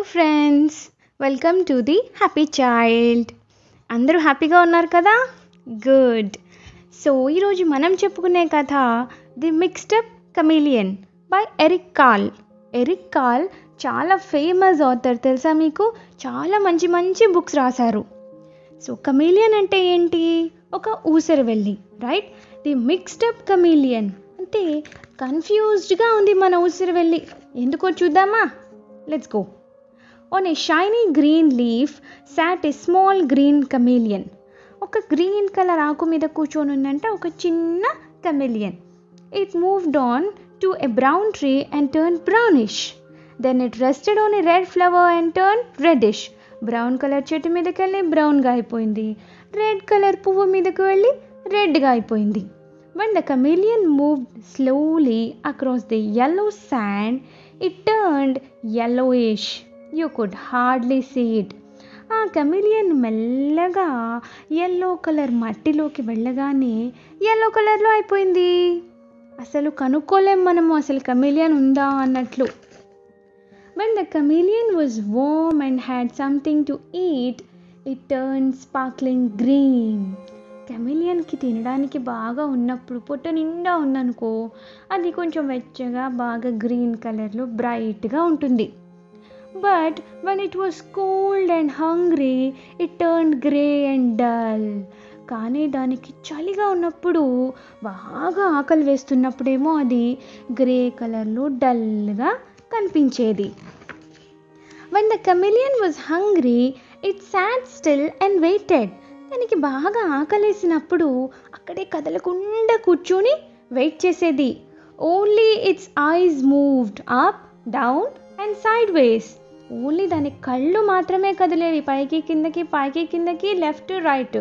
Friends welcome to the happy child అందరూ హ్యాపీగా ఉన్నారు కదా గుడ్ సో ఈరోజు మనం చెప్పుకునే కథ the mixed up chameleon by Eric Carle Eric Carle చాలా ఫేమస్ ఆథర్ తెలుసా మీకు చాలా మంచి మంచి బుక్స్ రాశారు సో కమీలియన్ అంటే ఏంటి ఒక ఊసరవెల్లి రైట్ ది మిక్స్డప్ కమీలియన్ అంటే కన్ఫ్యూజ్డ్గా ఉంది మన ఊసరవెల్లి ఎందుకో చూద్దామా let's go on a shiny green leaf sat a small green chameleon ఒక గ్రీన్ కలర్ ఆకు మీద కూర్చొని ఉందంట ఒక చిన్న కమీలియన్ it moved on to a brown tree and turn brownish then it rested on a red flower and turn reddish brown colour చెట్టు మీదకి వెళ్ళి బ్రౌన్గా అయిపోయింది రెడ్ కలర్ పువ్వు మీదకి వెళ్ళి రెడ్గా అయిపోయింది when the chameleon moved slowly across the yellow sand it turned yellowish you could hardly see it ఆ కమిలియన్ మెల్లగా ఎల్లో కలర్ మట్టిలోకి వెళ్ళగానే ఎల్లో కలర్లో అయిపోయింది అసలు కనుక్కోలేం మనము అసలు కమిలియన్ ఉందా అన్నట్లు When the chameleon was warm and had something to eat, it turned sparkling green. కెమిలియన్కి తినడానికి బాగా ఉన్నప్పుడు పొట్ట నిండా ఉందనుకో అది కొంచెం వెచ్చగా బాగా గ్రీన్ కలర్లో బ్రైట్గా ఉంటుంది but when it was cold and hungry it turn grey and dull కానీ దానికి చలిగా ఉన్నప్పుడు బాగా ఆకలి వేస్తున్నప్పుడేమో అది గ్రే కలర్లో డల్గా కనిపించేది when the chameleon was hungry it sat still and waited దానికి బాగా ఆకలేసినప్పుడు అక్కడే కదలకుండా కూర్చొని వెయిట్ చేసేది only its eyes moved up down and sideways only దాని కళ్ళు మాత్రమే కదిలేవి పైకి కిందకి పైకి కిందకి left right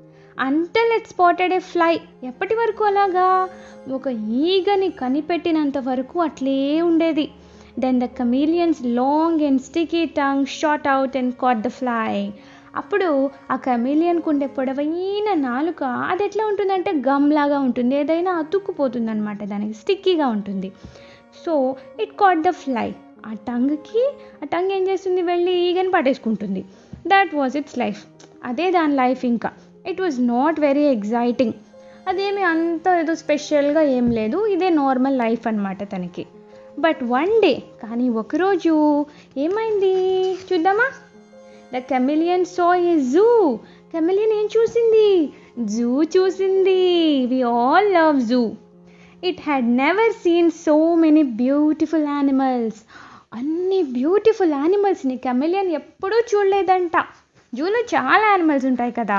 until it spotted a fly ఎప్పటి వరకు అలాగా ఒక ఈగని కనిపెట్టినంత వరకు అట్లే ఉండేది then the chameleon's long and sticky tongue shot out and caught the fly అప్పుడు ఆ కమీలియన్కు ఉండే పొడవైన నాలుక అది ఎట్లా ఉంటుందంటే గమ్ లాగా ఉంటుంది ఏదైనా అతుక్కుపోతుంది అనమాట దానికి స్టిక్కీగా ఉంటుంది so it caught the fly ఆ టంగ్కి ఆ టంగ్ ఏం చేస్తుంది వెళ్ళి ఈగని పట్టేసుకుంటుంది దట్ వాజ్ ఇట్స్ లైఫ్ అదే దాని లైఫ్ ఇంకా it was not very exciting అదేమి అంత ఏదో స్పెషల్గా ఏం లేదు ఇదే నార్మల్ లైఫ్ అనమాట తనకి బట్ వన్ డే కానీ ఒకరోజు ఏమైంది చూద్దామా the chameleon saw a zoo chameleon ఏం చూసింది జూ చూసింది we all love zoo it had never seen so many beautiful animals అన్ని బ్యూటిఫుల్ యానిమల్స్ని కెమిలియన్ ఎప్పుడూ చూడలేదంట జూలో చాలా యానిమల్స్ ఉంటాయి కదా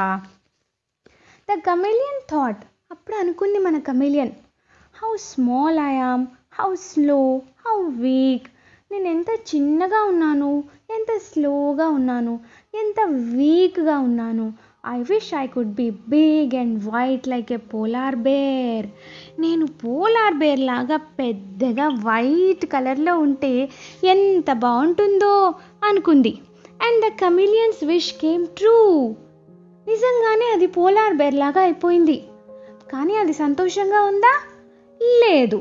ద కమిలియన్ థాట్ అప్పుడు అనుకుంది మన chameleon how small I am how slow how weak నేను ఎంత చిన్నగా ఉన్నాను ఎంత స్లోగా ఉన్నాను ఎంత వీక్గా ఉన్నాను I wish I could be big and white like a polar bear నేను పోలార్ బేర్ లాగా పెద్దగా వైట్ కలర్లో ఉంటే ఎంత బాగుంటుందో అనుకుంది and the chameleon's wish came true నిజంగానే అది పోలార్ బేర్ లాగా అయిపోయింది కానీ అది సంతోషంగా ఉందా లేదు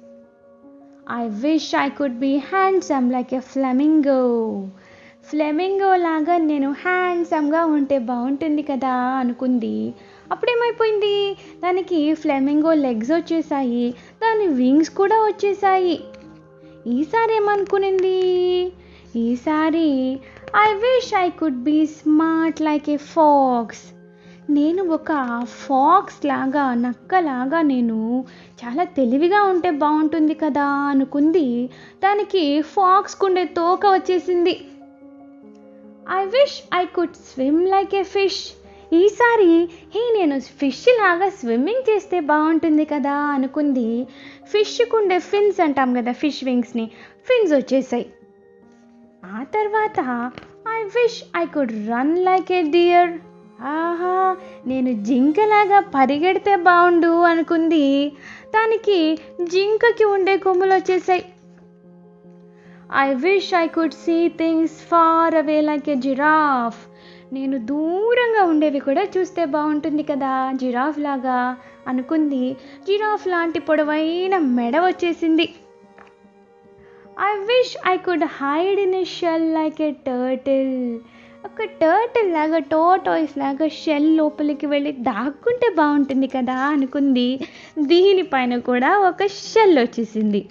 I wish I could be handsome like a flamingo flamingo లాగా నేను హ్యాండ్సమ్గా ఉంటే బాగుంటుంది కదా అనుకుంది అప్పుడేమైపోయింది దానికి ఫ్లెమింగో లెగ్స్ వచ్చేసాయి దాని వింగ్స్ కూడా వచ్చేసాయి ఈసారి ఏమనుకునింది ఈసారి I wish I could be smart like a fox నేను ఒక ఫాక్స్ లాగా నక్కలాగా నేను చాలా తెలివిగా ఉంటే బాగుంటుంది కదా అనుకుంది దానికి ఫాక్స్ కుండే తోక వచ్చేసింది I wish I could swim like a fish ఈసారి హే నేను ఫిష్ లాగా స్విమ్మింగ్ చేస్తే బాగుంటుంది కదా అనుకుంది ఫిష్కు ఉండే ఫిన్స్ అంటాం కదా ఫిష్ వింగ్స్ని ఫిన్స్ వచ్చేసాయి ఆ తర్వాత I wish I could run like a deer ఆహా నేను జింకలాగా పరిగెడితే బాగుండు అనుకుంది దానికి జింకకి ఉండే కొమ్ములు వచ్చేసాయి I wish I could see things far away like a giraffe నేను దూరంగా ఉండేవి కూడా చూస్తే బాగుంటుంది కదా జిరాఫ్ లాగా అనుకుంది జిరాఫ్ లాంటి పొడవైన మెడ వచ్చేసింది I wish I could hide in a shell like a turtle ఒక టర్టిల్ లాగా టోటాయిస్ లాగా షెల్ లోపలికి వెళ్ళి దాక్కుంటే బాగుంటుంది కదా అనుకుంది దీనిపైన కూడా ఒక షెల్ వచ్చేసింది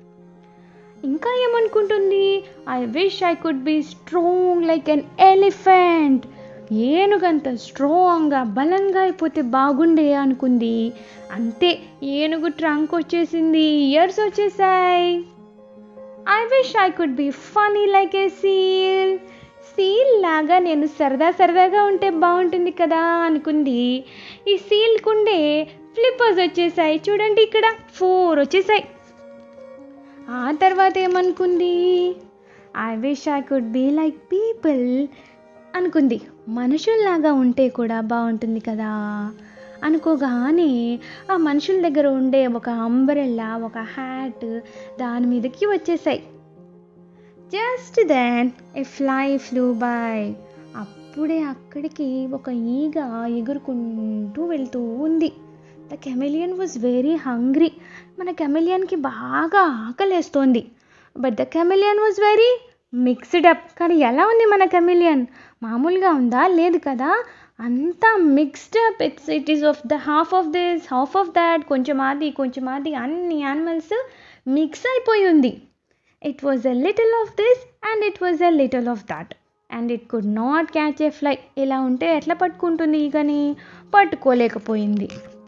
ఇంకా ఏమనుకుంటుంది I wish I could be strong like an elephant ఏనుగంత స్ట్రాంగ్గా బలంగా అయిపోతే బాగుండే అనుకుంది అంతే ఏనుగు ట్రంక్ వచ్చేసింది ఇయర్స్ వచ్చేసాయి I wish I could be funny like a seal seal లాగా నేను సరదా సరదాగా ఉంటే బాగుంటుంది కదా అనుకుంది ఈ సీల్కుండే ఫ్లిప్పర్స్ వచ్చేసాయి చూడండి ఇక్కడ ఫోర్ వచ్చేసాయి ఆ తర్వాత ఏమనుకుంది I wish I could be like people అనుకుంది మనుషుల్లాగా ఉంటే కూడా బాగుంటుంది కదా అనుకోగానే ఆ మనుషుల దగ్గర ఉండే ఒక అంబరెల్లా ఒక హ్యాట్ దాని మీదకి వచ్చేసాయి just then a fly flew by అప్పుడే అక్కడికి ఒక ఈగ ఎగురుకుంటూ వెళ్తూ ఉంది the chameleon was very hungry మన కెమెలియన్కి బాగా ఆకలేస్తోంది but the chameleon was very mixed up కానీ ఎలా ఉంది మన కెమెలియన్ మామూలుగా ఉందా లేదు కదా అంతా mixed up it's it is of the half of this half of that కొంచెం అది కొంచెం అది అన్ని యానిమల్స్ మిక్స్ అయిపోయి ఉంది it was a little of this and it was a little of that and it could not catch a fly ఇలా ఉంటే ఎట్లా పట్టుకుంటుంది కానీ పట్టుకోలేకపోయింది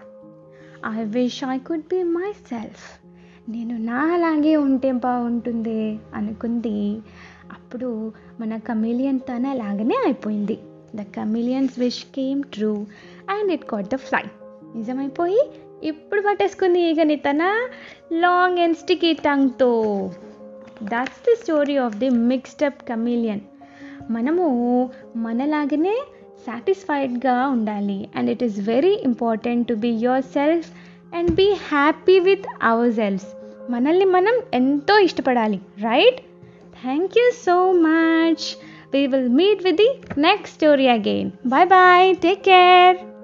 I wish I could be myself నేను నాలాగే ఉంటే బాగుంటుంది అనుకుంది అప్పుడు మన కమిలియన్ తన లాగానే అయిపోయింది the chameleon's wish came true and it caught the fly నిజమైపోయి ఇప్పుడు పట్టేసుకుంది ఈగని తన లాంగ్ అండ్ స్టికీ టంగ్తో that's the story of the mixed up chameleon మనము మనలాగనే సాటిస్ఫైడ్గా ఉండాలి and it is very important to be yourself and be happy with ourselves మనల్ని మనం ఎంతో ఇష్టపడాలి right thank you so much we will meet with the next story again bye bye take care